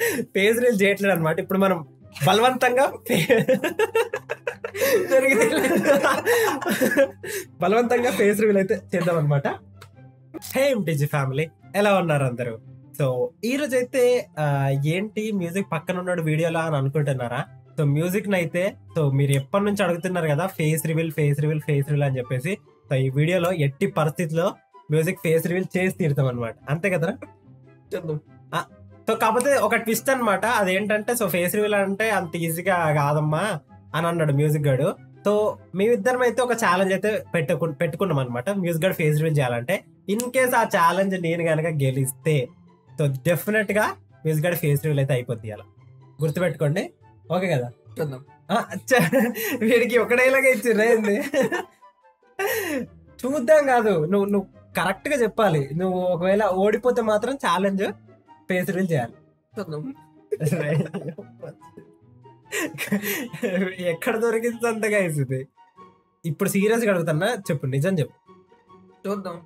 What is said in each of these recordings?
Face reel చేయట్లేదు అనమాట ఇప్పుడు మనం బలవంతంగా జరిగింది బలవంతంగా ఫేస్ రివీల్ అయితే చేద్దాం అనమాట హే ఎంటీజీ ఫ్యామిలీ ఎలా ఉన్నారు అందరూ సో ఈ రోజు అయితే ఆ, ఏంటి మ్యూజిక్ పక్కన ఉన్నాడు వీడియోలా అని అనుకుంటున్నారా సో మ్యూజిక్ అయితే సో మీరు ఎప్పటి నుంచి అడుగుతున్నారు కదా face reveal face reveal face reveal అని చెప్పేసి సో ఈ వీడియోలో ఎట్టి పరిస్థితిలో మ్యూజిక్ ఫేస్ రివీల్ చేసి తీరుతాం అనమాట అంతే కదరా చూద్దాం సో కాకపోతే ఒక ట్విస్ట్ అన్నమాట అదేంటంటే సో ఫేస్ రివీల్ అంటే అంత ఈజీగా కాదమ్మా అని అన్నాడు మ్యూజిక్ గాడు సో మేమిద్దరం అయితే ఒక ఛాలెంజ్ అయితే పెట్టుకు పెట్టుకున్నాం అనమాట మ్యూజిక్ గాడు ఫేస్ రివీల్ చేయాలంటే ఇన్ కేస్ ఆ ఛాలెంజ్ నేను గనక గెలిస్తే సో డెఫినెట్ గా మ్యూజిక్ గాడి ఫేస్ రివీల్ అయితే అయిపోద్ది అలా గుర్తుపెట్టుకోండి ఓకే కదా చూద్దాం ఆ, చ్చ, వీడికి ఒకటేలాగా ఇచ్చిండ్రా ఏంది చూద్దాం కాదు నువ్వు నువ్వు కరెక్ట్ గా చెప్పాలి నువ్వు ఒకవేళ ఓడిపోతే మాత్రం ఛాలెంజ్ ఫేస్ రివీల్ చేయాలి చూద్దాం ఎక్కడ దొరికింది అంతగా ఇది ఇప్పుడు సీరియస్ గా అడుగుతున్నా చెప్పు నిజం చెప్పు చూద్దాం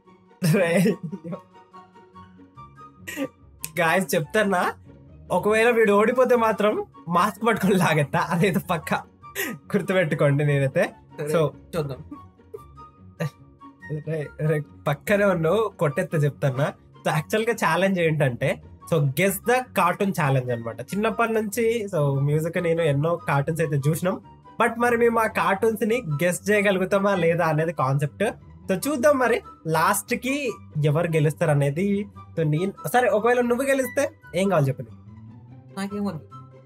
గాయస్ చెప్తానా ఒకవేళ వీడు ఓడిపోతే మాత్రం మాస్క్ పట్టుకొని లాగెత్తా అదైతే పక్క గుర్తుపెట్టుకోండి నేనైతే సరే సో చూద్దాం రే- రే, పక్కనే ఉన్నావు కొట్టెత్త చెప్తానా సో యాక్చువల్ గా ఛాలెంజ్ ఏంటంటే so guess the cartoon challenge అన్నమాట చిన్నప్పటి నుంచి సో మ్యూజిక్ నేను ఎన్నో కార్టూన్స్ అయితే చూసినాం బట్ మరి మేము ఆ కార్టూన్స్ ని గెస్ చేయగలుగుతామా లేదా అనేది కాన్సెప్ట్ సో చూద్దాం మరి లాస్ట్ కి ఎవరు గెలుస్తారు అనేది సో నేను సరే ఒకవేళ నువ్వు గెలిస్తే ఏం కావాలి చెప్పండి నాకేమొద్దు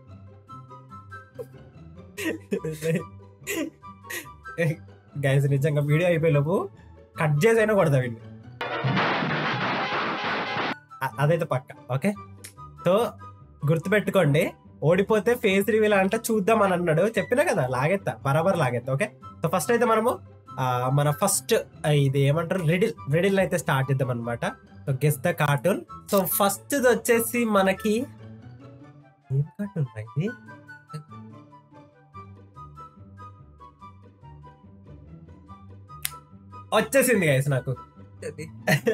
గైస్ నిజంగా వీడియో అయిపోయేలోపు కట్ చేసైనా కొడతా వీడిని అ- అదైతే పక్క ఓకే సో గుర్తుపెట్టుకోండి ఓడిపోతే ఫేస్ రివీల్ అంటే చూద్దాం అని అన్నాడు చెప్పినా కదా లాగెత్తా బరాబర్ లాగెత్తా ఓకే సో ఫస్ట్ అయితే మనము ఆ, మన ఫస్ట్ ఇది ఏమంటారు రెడిల్ రెడిల్ అయితే స్టార్ట్ చేద్దాం అనమాట so guess the cartoon so first వచ్చేసి మనకి ఏం కార్టూన్ ఇది వచ్చేసింది గైస్ నాకు అది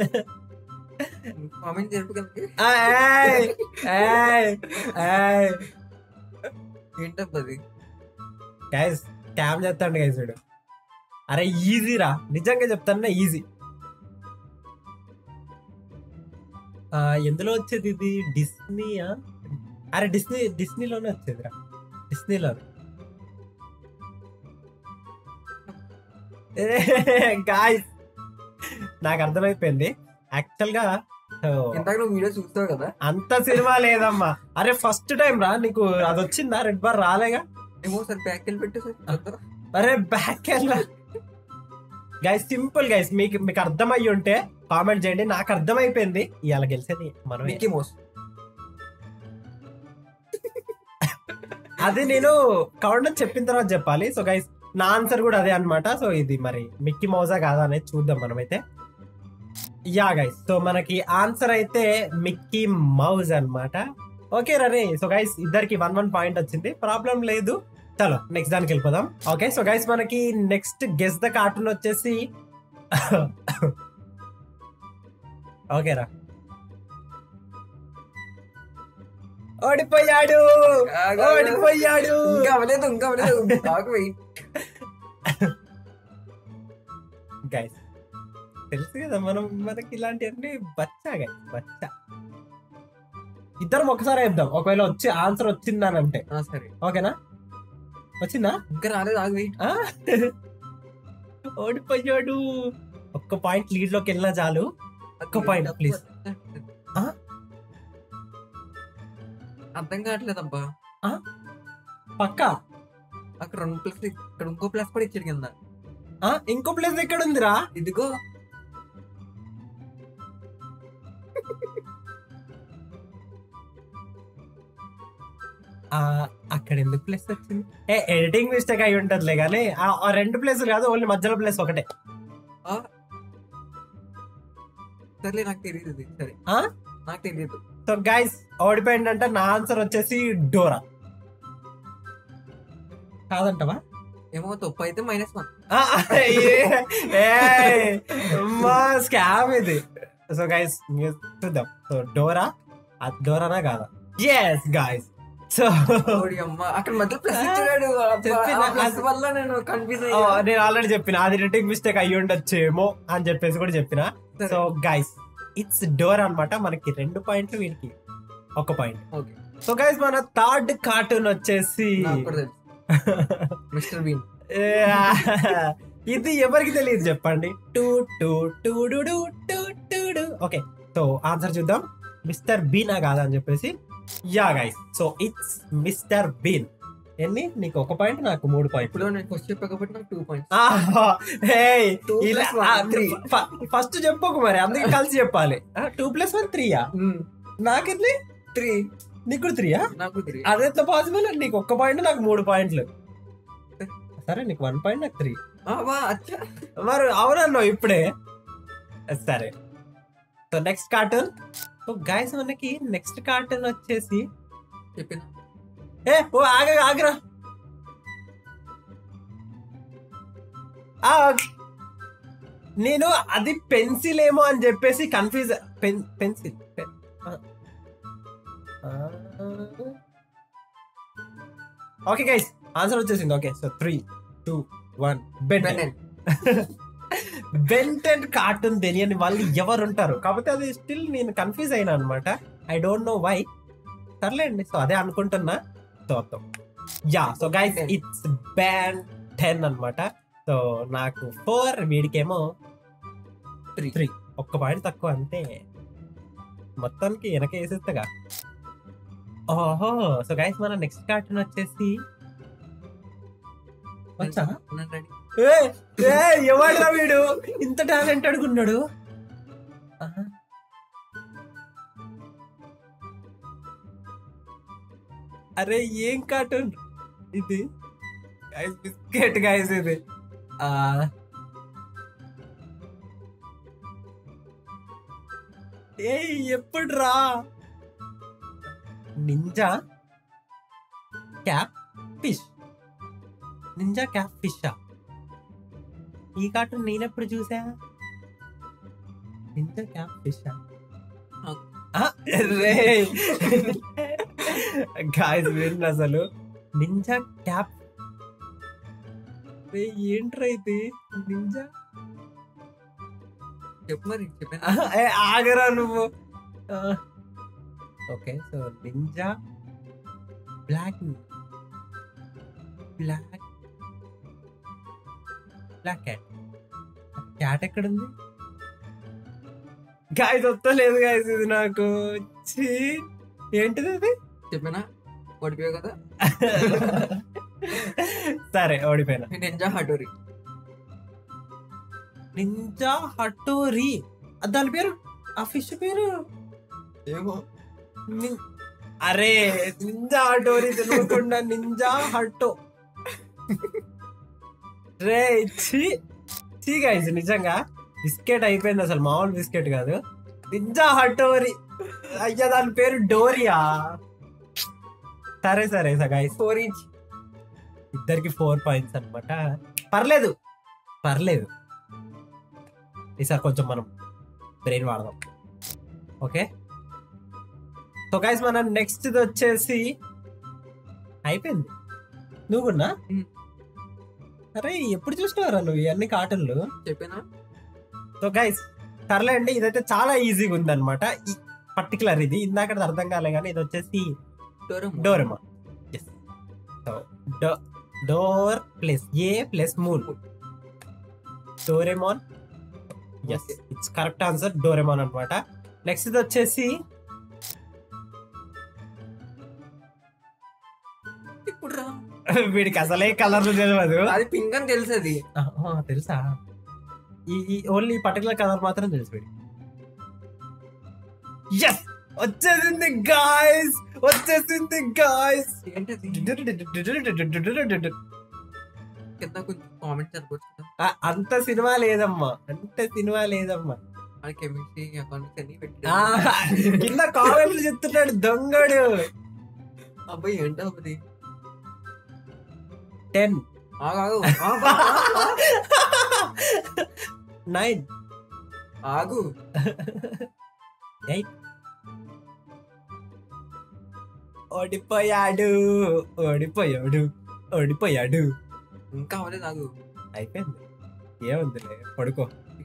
కామెంట్ జరుపుకోగలిగి ఏయ్, ఏయ్, ఏయ్. ఏంటబ్బా అది గైస్ క్యామ్ చేస్తాడు గైస్ వీడు అరే ఈజీ రా నిజంగా చెప్తాను ఈజీ ఎందులో వచ్చేది ఇది డిస్నీయా అరే డిస్నీ డిస్నీలోనే వచ్చేది రా డిస్నీలోనే గాయస్ నాకు అర్థమైపోయింది యాక్చువల్ గా సో, ఇందాక నువ్వు వీడియో చూస్తావు కదా అంత సినిమా లేదమ్మా అరే ఫస్ట్ టైం రా నీకు అది వచ్చిందా రెడ్ బార్ రాలేగా ఏమో సార్ బ్యాక్ వెళ్ళి పెట్టు సార్ చూద్దాం. అరే బ్యాక్ గైస్ సింపుల్ గైస్ మీకు మీకు అర్థమయ్యి ఉంటే కామెంట్ చేయండి నాకు అర్థమైపోయింది ఇవాళ గెలిచేది మనం మిక్కీ మౌస్ అది నేను కౌంట్ చెప్పిన తర్వాత చెప్పాలి సో గైస్ నా ఆన్సర్ కూడా అదే అన్నమాట సో ఇది మరి మిక్కీ మౌజా కాదా అనేది చూద్దాం మనమైతే యా గైస్ సో మనకి ఆన్సర్ అయితే మిక్కీ మౌజ్ అన్నమాట ఓకే రే సో గైస్ ఇద్దరికి వన్ వన్ పాయింట్ వచ్చింది ప్రాబ్లం లేదు చలో నెక్స్ట్ దానికి వెళ్ళిపోదాం ఓకే సో గైస్ మనకి నెక్స్ట్ గెస్ ద కార్టూన్ వచ్చేసి ఓకే రా ఓడిపోయాడు ఓడిపోయాడు ఇంకా అవ్వలేదు ఇంకా అవ్వలేదు నాకు వెయిట్ గైస్ తెలుసు కదా మనం మనకి ఇలాంటివన్నీ బచ్చా గైస్ బచ్చా ఇద్దరం ఒకసారి వేద్దాం ఒకవేళ వచ్చి ఆన్సర్ వచ్చిందానంటే సరే ఓకేనా వచ్చిందా ఇంకా రాలేదు నాకు వెయిట్ ఆ? ఓడిపోయాడు ఒక్క పాయింట్ లీడ్ లోకి వెళ్ళినా చాలు ఒక్క point, please. ఆ? అర్థం కావట్లేదబ్బా పక్క అక్కడ రెండు ప్లస్ ఇక్కడ ఇంకో ప్లస్ కూడా ఇచ్చాడు కింద ఆ? ఇంకో ప్లేస్ ఎక్కడ ఉందిరా ఇదిగో ఆ, అక్కడ ఎందుకు ప్లేస్ వచ్చింది ఏ ఎడిటింగ్ మిస్టేక్ అయి ఉంటదిలే కానీ ఆ ఆ రెండు ప్లేస్ కాదు ఓన్లీ మధ్యలో ప్లేస్ ఒకటే సర్లే నాకు తెలియదు ఇది సరే ఆ? నాకు తెలియదు సో గైస్ ఓడిపోయిందంటే నా ఆన్సర్ వచ్చేసి డోరా కాదంటవా ఏమో తప్పు అయితే మైనస్ వన్ ఆ, ఏ- ఏయ్, అమ్మా స్కామ్ ఇది సో గైస్ చూద్దాం సో డోరా అది డోరానా కాదా ఎస్ గాయస్ సో ఓడి అమ్మ అక్కడ మధ్యలో ప్లస్ ఇచ్చాడు చెప్పిన ప్లస్ అది- వల్ల నేను కన్ఫ్యూజ్ ఆ, నేను ఆల్రెడీ చెప్పిన అది రిటింగ్ మిస్టేక్ అయ్యి ఉండొచ్చేమో అని చెప్పేసి కూడా చెప్పిన సరే. సో గైస్ ఇట్స్ డోర్ అన్నమాట మనకి రెండు పాయింట్లు వీడికి ఒక పాయింట్ ఓకే సో గైస్ మన థర్డ్ కార్టూన్ వచ్చేసి నాకు కూడా తెలుసు మిస్టర్ బీన్ ఇది ఎవరికి తెలియదు చెప్పండి టూ టూ టూ డు డు టూ టూ డు ఓకే సో ఆన్సర్ చూద్దాం మిస్టర్ బీనా కాదా అని చెప్పేసి ya guys so it's Mr Bean ఎన్ని నీకు ఒక పాయింట్ నాకు మూడు పాయింట్ ఇప్పుడు నేను ఫస్ట్ చెప్పా కాబట్టి నాకు two points Two plus one, three. First చెప్పకు మరి అందుకే కలిసి చెప్పాలి టూ ప్లస్ వన్ త్రీయా నాకెన్ని త్రీ నీకు కూడా త్రీయా నాకు త్రీ అది ఎట్లా పాసిబుల్ నీకు ఒక్క పాయింట్ నాకు మూడు పాయింట్లు సరే నీకు వన్ పాయింట్ నాకు త్రీ వా అచ్చా మరి అవునన్నావు ఇప్పుడే సరే so next cartoon so guys మనకి నెక్స్ట్ కార్టూన్ వచ్చేసి చెప్పిన ఏ ఓ ఆగ ఆగరా ఆ, నేను అది పెన్సిల్ ఏమో అని చెప్పేసి confuse pen pencil pen okay guys answer వచ్చేసింది okay so three two one Ben Ben Ben Ten cartoon తెలియని వాళ్ళు ఎవరు ఉంటారు కాకపోతే అది స్టిల్ నేను కన్ఫ్యూజ్ అయినా అనమాట ఐ డోంట్ నో వై సర్లేండి సో అదే అనుకుంటున్నా చూద్దాం ya so guys Ben. It's Ben ten అన్నమాట సో నాకు ఫోర్ వీడికేమో త్రీ త్రీ ఒక్క పాయింట్ తక్కువ అంతే మొత్తానికి వెనక వేసేస్తగా ఓహో సో గైస్ మన నెక్స్ట్ కార్టూన్ వచ్చేసి వచ్చా రెడీ ఏ ఏ ఎవడ్రా వీడు ఇంత టాలెంట్ అడుగున్నాడు ఆహా. అరే ఏం కార్టూన్ ఇది గైస్ బిస్కెట్ గైస్ ఇది ఆ ఏ ఎప్పుడు రా ninja cap fish ninja cap ఫిషా ఈ కార్టూన్ నేనెప్పుడు చూసా నింజా క్యాప్ ఫిషా రే గాయస్ విన్ అసలు నింజా క్యాప్ రే ఏంట్రా ఇది నింజా చెప్పు మరి చెప్పాను ఆహా, ఏ, ఆగరా నువ్వు okay so ninja black black black cat cat ఎక్కడుంది గాయస్ వస్తలేదు గాయస్ ఇది నాకు ఛీ, ఏంటిది అది చెప్పినా ఓడిపోయావు కదా సరే ఓడిపోయినా నింజా హటోరి నింజా హటోరి ఆ, దాని పేరు ఆ ఫిష్ పేరు ఏమో నిన్- అరే నింజా హటోరి తెలియకుండా నింజా హటో రే ఛీ ఛీ గైస్ నిజంగా బిస్కెట్ అయిపోయింది అసలు మామూలు బిస్కెట్ కాదు నింజా హటోరి అయ్యా దాని పేరు డోరియా సరే సరే గైస్ ఫోర్ ఇంచ్ ఇద్దరికి ఫోర్ పాయింట్స్ అన్నమాట పర్లేదు పర్లేదు ఈసారి కొంచెం మనం బ్రెయిన్ వాడదాం ఓకే సో గైస్ మనం నెక్స్ట్ వచ్చేసి అయిపోయింది నువ్వు కూడా Hmm. అరే ఎప్పుడు చూసినారా నువ్వు ఇవన్నీ కార్టూన్లు చెప్పినా సో గైస్ సర్లే అండి ఇదైతే చాలా ఈజీగా ఉంది అనమాట ఈ పర్టికులర్ ఇది ఇందాక అర్థం కాలే కానీ ఇది వచ్చేసి డోరమోన్. డోరెమా yes so door plus A plus moon Doraemon yes Okay. It's correct answer Doraemon అన్నమాట నెక్స్ట్ ఇది వచ్చేసి ఇప్పుడు రా వీడికి అసలే కలర్లు తెలియదు అది పింక్ అని తెలుసు అది ఆ, ఆ, తెలుసా ఈ ఈ ఓన్లీ పర్టికులర్ కలర్ మాత్రం తెలుసు వీడికి ఎస్ వచ్చేసింది గాయస్ వచ్చేసింది గాయస్ ఏంటది కింద కొంచెం కామెంట్ చదవచ్చు కదా ఆ, అంత సినిమా లేదమ్మా అంత సినిమా లేదమ్మా అది కెమిస్ట్రీ అకౌంట్స్ అన్ని ఆ, పెట్టి కింద కామెంట్లు చెప్తున్నాడు దొంగడు అబ్బాయి ఏంటో అది టెన్ ఆగు, ఆగు. ఆగు, ఆగు, నైన్ ఆగు ఎయిట్ ఓడిపోయాడు ఓడిపోయాడు ఓడిపోయాడు ఇంకా అవ్వలేదు నాకు అయిపోయింది ఏముందిలే పడుకో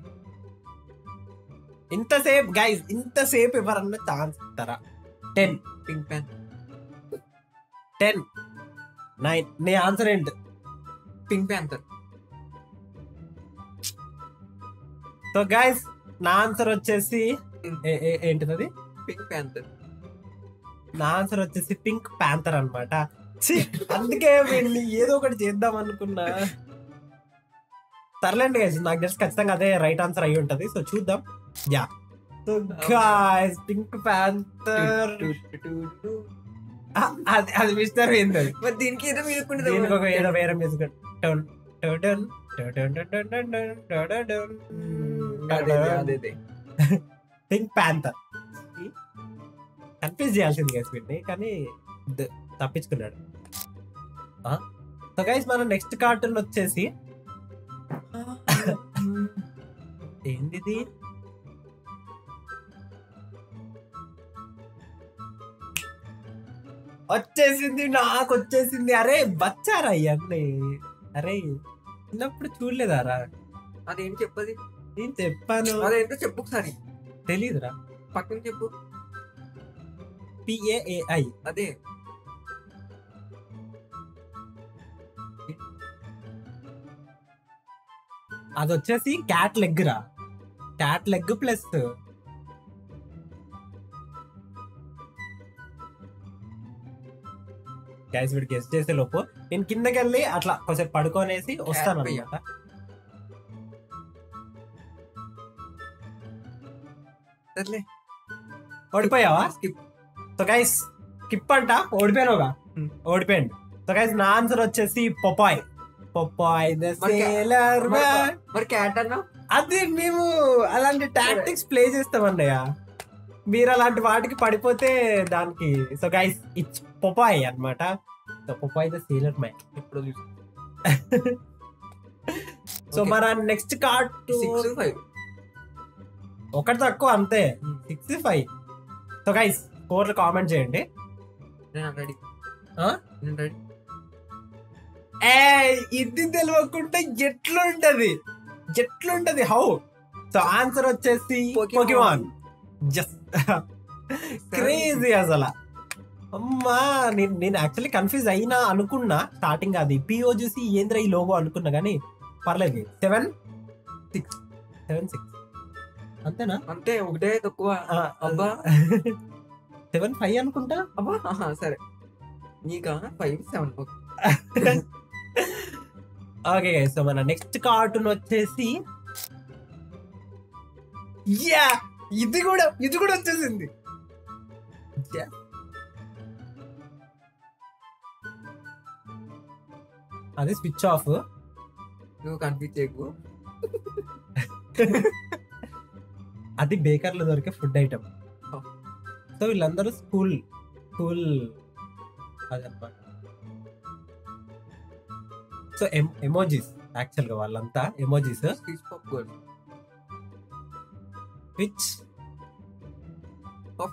ఇంతసేపు గైజ్ ఇంతసేపు ఎవరన్నా ఛాన్స్ ఇస్తారా ten pink pan ten nine నీ ఆన్సర్ ఏంటి పింక్ ప్యాంతర్ సో గైస్ నా ఆన్సర్ వచ్చేసి ఏ- ఏ- ఏంటిది పింక్ ప్యాంతర్ నా ఆన్సర్ వచ్చేసి పింక్ ప్యాంతర్ అనమాట అందుకే వీడిని ఏదో ఒకటి చేద్దాం అనుకున్నా సర్లేండి గైస్ నాకు తెలిసి ఖచ్చితంగా అదే రైట్ ఆన్సర్ అయి ఉంటది సో చూద్దాం ya so guys Pink Panther అది అది మిస్టర్ ఏంది అది మరి దీనికి ఏదో మీరు దీనికి ఒక ఏదో వేరే మ్యూజిక్ టన్ టన్ టన్ టన్ టన్ టన్ టన్ టన్ టన్ టన్ అదే అదే అదే పింక్ ప్యాంతర్ కన్ఫ్యూజ్ చేయాల్సింది గైస్ వీడిని కానీ ద- తప్పించుకున్నాడు సో గైస్ మన నెక్స్ట్ కార్టూన్ వచ్చేసి ఏంటిది వచ్చేసింది నాకు వచ్చేసింది అరే బచ్చారా ఇవన్నీ అరే చిన్నప్పుడు చూడలేదారా అదేంటి చెప్పది నేను చెప్పాను అదేంటో చెప్పు ఒకసారి తెలీదురా పక్కన చెప్పు పిఏఏఐ అదే అది వచ్చేసి క్యాట్ లెగ్ రా క్యాట్ లెగ్ ప్లస్ గ్యాస్ వీడు గెస్ట్ చేసే లోపు నేను కిందకి వెళ్ళి అట్లా కొంచెం పడుకోనేసి వస్తాను pie. అనమాట సర్లే ఓడిపోయావా స్కిప్ సో గైస్ స్కిప్ అంట ఓడిపోయానుగా Hmm. ఓడిపోయాడు సో గైస్ నా ఆన్సర్ వచ్చేసి పొపాయ్ పొపాయ్ ద మరి కా- సేలర్ మ్యాన్ మరి క్యాట్ అన్నా అది మేము అలాంటి టాక్టిక్స్ ప్లే చేస్తాం అన్నయ్య మీరు అలాంటి వాటికి పడిపోతే దానికి సో గైస్ ఇట్స్ పొపాయ్ అన్నమాట so Popeye the sailor man ఇప్పుడు చూసి సో మన నెక్స్ట్ కార్డ్ సిక్స్ ఫైవ్ ఒకటి తక్కువ అంతే సిక్స్ ఫైవ్ సో గైస్ స్కోర్లు కామెంట్ చేయండి నేను రెడీ ఆ? నేను రెడీ ఏ ఇది తెలియకుండా ఎట్లుంటది ఎట్లుంటది హౌ సో ఆన్సర్ వచ్చేసి Pokemon. పోకిమాన్ జస్ట్ క్రేజీ అసలు అమ్మా నేను నేను యాక్చువల్లీ కన్ఫ్యూజ్ అయినా అనుకున్నా స్టార్టింగ్ అది పిఓ చూసి ఏంద్ర ఈ లోగో అనుకున్నా కానీ పర్లేదు సెవెన్ సిక్స్ సెవెన్ సిక్స్ అంతేనా అంతే ఒకటే తక్కువ అబ్బా. సెవెన్ ఫైవ్ అనుకుంటా అబ్బా ఆహా, సరే నీకా five seven okay okay so మన నెక్స్ట్ కార్టూన్ వచ్చేసి యా ఇది కూడా ఇది కూడా వచ్చేసింది Yeah. అది స్విచ్ ఆఫ్ నువ్వు కన్ఫ్యూజ్ చేయకు అది బేకర్ లో దొరికే ఫుడ్ ఐటమ్ Oh. సో వీళ్ళందరూ స్కూల్ స్కూల్ అదనమాట సో ఎమోజీస్ యాక్చువల్ గా వాళ్ళంతా ఎమోజీస్ స్విచ్ పాప్ గోల్ విచ్ Of.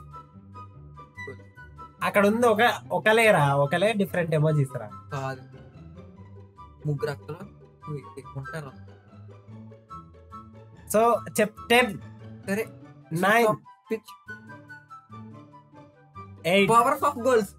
అక్కడ ఉంది ఒక ఒకలేరా ఒకలే డిఫరెంట్ ఎమోజీస్ రా కాదు ముగ్గురు అక్కలు ఉంటారు సో చెప్ టెన్ సరే నైన్ పిచ్ ఎయిట్ పవర్ ఆఫ్ గర్ల్స్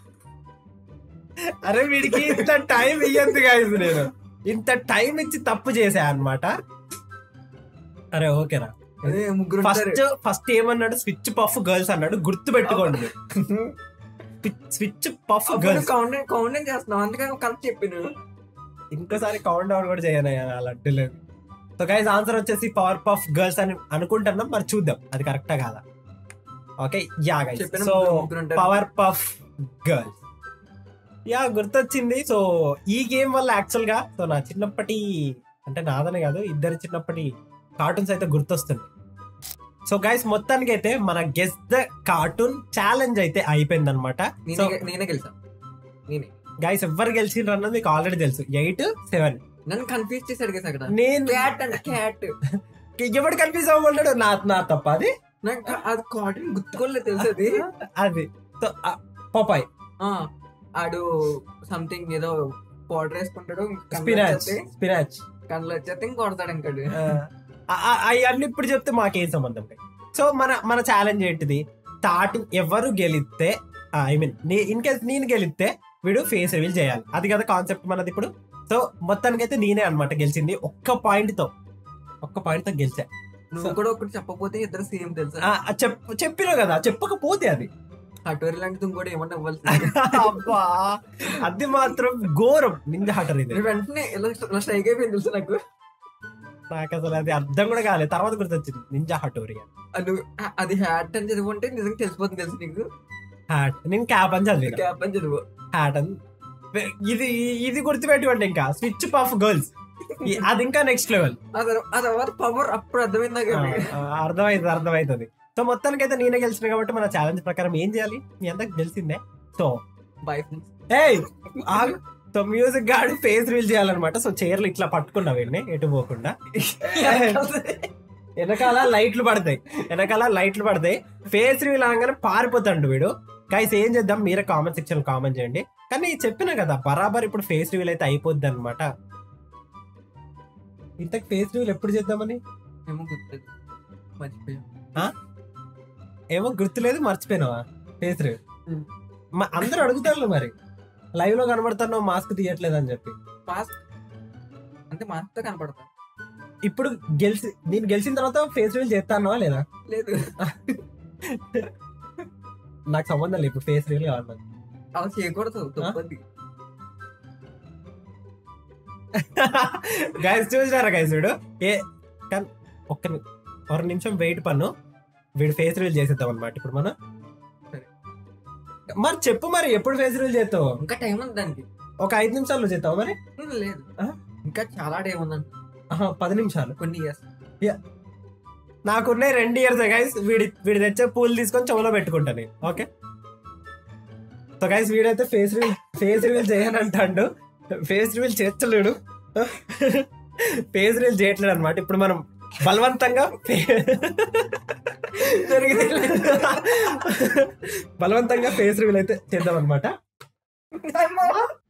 అరే వీడికి ఇంత టైం ఇయ్యద్దు గాయస్ నేను ఇంత టైం ఇచ్చి తప్పు చేసా అన్నమాట అరే ఓకేరా అదే ముగ్గురు ఫస్ట్ ఫస్ట్ ఏమన్నాడు స్విచ్ పఫ్ గర్ల్స్ అన్నాడు గుర్తు పెట్టుకోండి switch puff girls counting counting చేస్తున్నావు అందుకని కరెక్ట్ చెప్పాను ఇంకోసారి కౌంట్ డౌన్ కూడా చేయను అలా లేదు సో గైస్ ఆన్సర్ వచ్చేసి పవర్ పఫ్ గర్ల్స్ అని అనుకుంటున్నాం మరి చూద్దాం అది కరెక్టా కాదా ఓకే యా గైస్ చెప్పాను సో ముగ్గురు- ముగ్గురు ఉంటారు. పవర్ పఫ్ గర్ల్స్ యా గుర్తొచ్చింది సో ఈ గేమ్ వల్ల యాక్చువల్ గా సో నా చిన్నప్పటి అంటే నాదనే కాదు ఇద్దరు చిన్నప్పటి కార్టూన్స్ అయితే గుర్తొస్తుంది సో గైస్ మొత్తానికి అయితే మన గెస్ ద కార్టూన్ ఛాలెంజ్ అయితే అయిపోయింది అనమాట సో నేనే నేనే గెలిసా నేనే గైస్ ఎవరు గెలిచిండ్రు అన్నది మీకు ఆల్రెడీ తెలుసు ఎయిట్ సెవెన్ నన్ను కన్ఫ్యూజ్ చేశాడు కదా అక్కడ నేను క్యాట్ అంటే క్యాట్ ఎవడు కన్ఫ్యూజ్ అవ్వమన్నాడు నా నా తప్ప అది నాకు అది కాటన్ గుర్తుకోలేదు తెలుసు అది అది సో పపాయ్ ఆ, ఆడు సంథింగ్ ఏదో పౌడర్ వేసుకుంటాడు స్పినాచ్ స్పినాచ్ కళ్ళు వచ్చేస్తే ఇంక కొడతాడు ఇంకాడు అవన్నీ ఇప్పుడు చెప్తే మాకేం సంబంధం లేదు సో మన మన ఛాలెంజ్ ఏంటిది స్టార్టింగ్ ఎవరు గెలిస్తే ఐ మీన్ ఇన్ కేస్ నేను గెలిస్తే వీడు ఫేస్ రివీల్ చేయాలి అది కదా కాన్సెప్ట్ మనది ఇప్పుడు సో మొత్తానికి అయితే నేనే అనమాట గెలిచింది ఒక్క పాయింట్ తో ఒక్క పాయింట్ తో గెలిచా నువ్వు కూడా ఒకటి చెప్పకపోతే ఇద్దరు సేమ్ తెలుసా ఆ, ఆ చెప్ చెప్పినా కదా చెప్పకపోతే అది అటోరి లాంటిది ఇంకోటి ఏమన్నా ఇవ్వాల్సి అబ్బా అది మాత్రం ఘోరం నింజ హటర్ ఇది వెంటనే ఇలా ఇలా స్ట్రైక్ అయిపోయింది తెలుసు నాకు నాకు అసలు అది అర్థం కూడా కాలేదు తర్వాత గుర్తొచ్చింది నింజా హటోరి అది అది హ్యాట్ అని చదువుకుంటే నిజంగా తెలిసిపోతుంది తెలుసు నీకు హ్యాట్ నేను క్యాప్ అని చదివిన క్యాప్ అని చదువు హ్యాట్ అని ఇది ఇది గుర్తుపెట్టుకోండి ఇంకా స్విచ్ పఫ్ గర్ల్స్ అది ఇంకా నెక్స్ట్ లెవెల్ ఆ తర్వా- ఆ తర్వాత పవర్ అప్పుడు అర్థమైంది నాకు అది. అర్థమైంది అర్థమవుతుంది సో మొత్తానికి అయితే నేనే గెలిచిన కాబట్టి మన ఛాలెంజ్ ప్రకారం ఏం చేయాలి మీ అందరికి తెలిసిందే సో బై ఫ్రెండ్స్ ఏయ్ ఆగు. సో మ్యూజిక్ గాడు ఫేస్ రీల్ చేయాలన్నమాట సో చైర్లు ఇట్లా పట్టుకున్నా వీడిని ఎటు పోకుండా వెనకాల లైట్లు పడతాయి వెనకాల లైట్లు పడతాయి ఫేస్ రివీల్ అనగానే పారిపోతాడు వీడు గైస్ ఏం చేద్దాం మీరే కామెంట్ సెక్షన్ కామెంట్ చేయండి కానీ చెప్పిన కదా బరాబర్ ఇప్పుడు ఫేస్ రివీల్ అయితే అయిపోద్ది అనమాట ఇంతకు ఫేస్ రివీల్ ఎప్పుడు చేద్దామని ఏమో గుర్తుంది మర్చిపోయాం ఏమో గుర్తులేదు మర్చిపోయినావా ఫేస్ రివీల్ Hmm. అందరూ అడుగుతారు మరి లైవ్ లో కనబడుతున్నావు మాస్క్ తీయట్లేదు అని చెప్పి మాస్క్ అంటే మాస్క్ తో కనపడతా ఇప్పుడు గెలిచి నేను గెలిచిన తర్వాత ఫేస్ రివీల్ చేస్తానవా లేదా లేదు నాకు సంబంధం లేదు ఇప్పుడు ఫేస్ రివీల్ కావాలి నాకు. అలా చేయకూడదు తప్పది గైస్ చూసినారా గైస్ వీడు ఏ కానీ ఒక్క ని- ఒక నిమిషం వెయిట్ పన్ను వీడు ఫేస్ రివీల్ చేసేద్దాం అనమాట ఇప్పుడు మనం సరే. మరి చెప్పు మరి ఎప్పుడు ఫేస్ రివీల్ చేస్తావు ఇంకా టైం ఉంది దానికి ఒక ఐదు నిమిషాల్లో చేస్తావు మరి ఉమ్, లేదు ఆ? ఇంకా చాలా టైం ఉందండి ఆహా, పది నిమిషాలు కొన్ని ఇయర్స్ నాకున్నాయి రెండు ఇయర్స్ గైస్ వీడి వీడి తెచ్చే పూలు తీసుకొని చెవులో పెట్టుకుంటా నేను ఓకే సో గైస్ వీడైతే ఫేస్ రివీల్ ఫేస్ రివీల్ చేయనంటాడు ఫేస్ రివీల్ చేస్తలేడు ఫేస్ రివీల్ చేయట్లేడు అనమాట ఇప్పుడు మనం బలవంతంగా జరిగింది బలవంతంగా ఫేస్ రివీల్ అయితే చేద్దాం అనమాట అమ్మా.